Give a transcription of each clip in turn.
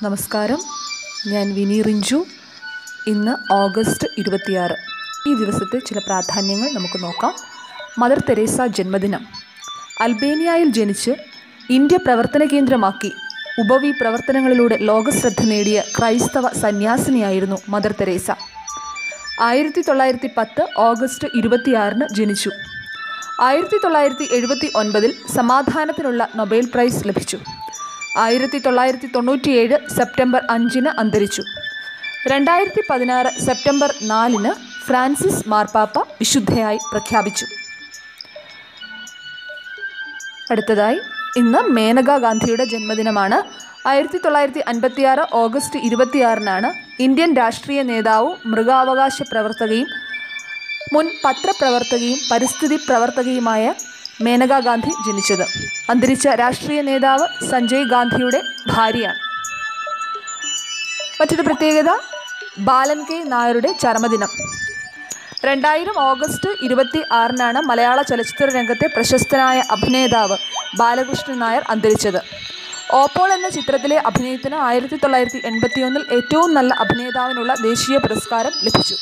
നമസ്കാരം ഞാൻ വിനി റിഞ്ചു ഇന്ന് ഓഗസ്റ്റ് ഇരുപത്തിയാറ് ഈ ദിവസത്തെ ചില പ്രാധാന്യങ്ങൾ നമുക്ക് നോക്കാം മദർ തെരേസ ജന്മദിനം അൽബേനിയയിൽ ജനിച്ച് ഇന്ത്യ പ്രവർത്തന കേന്ദ്രമാക്കി ഉപവി പ്രവർത്തനങ്ങളിലൂടെ ലോകശ്രദ്ധ നേടിയ ക്രൈസ്തവ സന്യാസിനിയായിരുന്നു മദർ തെരേസ ആയിരത്തി തൊള്ളായിരത്തി പത്ത് ഓഗസ്റ്റ് ഇരുപത്തിയാറിന് ജനിച്ചു ആയിരത്തി തൊള്ളായിരത്തി എഴുപത്തി ഒൻപതിൽ സമാധാനത്തിനുള്ള നൊബേൽ പ്രൈസ് ലഭിച്ചു ആയിരത്തി തൊള്ളായിരത്തി തൊണ്ണൂറ്റിയേഴ് സെപ്റ്റംബർ അഞ്ചിന് അന്തരിച്ചു രണ്ടായിരത്തി പതിനാറ് സെപ്റ്റംബർ നാലിന് ഫ്രാൻസിസ് മാർപ്പാപ്പ വിശുദ്ധയായി പ്രഖ്യാപിച്ചു അടുത്തതായി ഇന്ന് മേനകാ ഗാന്ധിയുടെ ജന്മദിനമാണ് ആയിരത്തി തൊള്ളായിരത്തി അൻപത്തിയാറ് ഓഗസ്റ്റ് ഇരുപത്തിയാറിനാണ് ഇന്ത്യൻ രാഷ്ട്രീയ നേതാവും മൃഗാവകാശ പ്രവർത്തകയും മുൻ പത്രപ്രവർത്തകയും പരിസ്ഥിതി പ്രവർത്തകയുമായ മേനകാ ഗാന്ധി ജനിച്ചത് അന്തരിച്ച രാഷ്ട്രീയ നേതാവ് സഞ്ജയ് ഗാന്ധിയുടെ ഭാര്യയാണ് മറ്റൊരു പ്രത്യേകത ബാലൻ കെ നായരുടെ ചരമദിനം രണ്ടായിരം ഓഗസ്റ്റ് ഇരുപത്തി ആറിനാണ് മലയാള ചലച്ചിത്ര രംഗത്തെ പ്രശസ്തനായ അഭിനേതാവ് ബാലകൃഷ്ണൻ നായർ അന്തരിച്ചത് ഓപ്പോൾ എന്ന ചിത്രത്തിലെ അഭിനയത്തിന് ആയിരത്തി തൊള്ളായിരത്തി എൺപത്തിയൊന്നിൽ ഏറ്റവും നല്ല അഭിനേതാവിനുള്ള ദേശീയ പുരസ്കാരം ലഭിച്ചു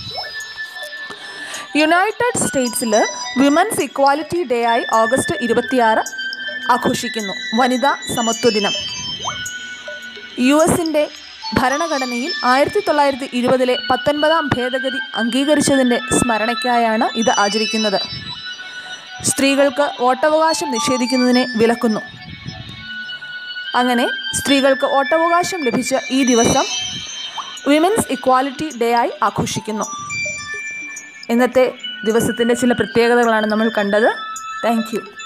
യുണൈറ്റഡ് സ്റ്റേറ്റ്സിൽ വിമൻസ് ഇക്വാലിറ്റി ഡേ ആയി ഓഗസ്റ്റ് ഇരുപത്തിയാറ് ആഘോഷിക്കുന്നു വനിതാ സമത്വ ദിനം യു എസിൻ്റെ ഭരണഘടനയിൽ ആയിരത്തി തൊള്ളായിരത്തി ഇരുപതിലെ പത്തൊൻപതാം ഭേദഗതി അംഗീകരിച്ചതിൻ്റെ സ്മരണയ്ക്കായാണ് ഇത് ആചരിക്കുന്നത് സ്ത്രീകൾക്ക് വോട്ടവകാശം നിഷേധിക്കുന്നതിനെ വിലക്കുന്നു അങ്ങനെ സ്ത്രീകൾക്ക് വോട്ടവകാശം ലഭിച്ച ഈ ദിവസം വിമൻസ് ഇക്വാലിറ്റി ഡേ ആയി ആഘോഷിക്കുന്നു ഇന്നത്തെ ദിവസത്തിൻ്റെ ചില പ്രത്യേകതകളാണ് നമ്മൾ കണ്ടത് താങ്ക് യു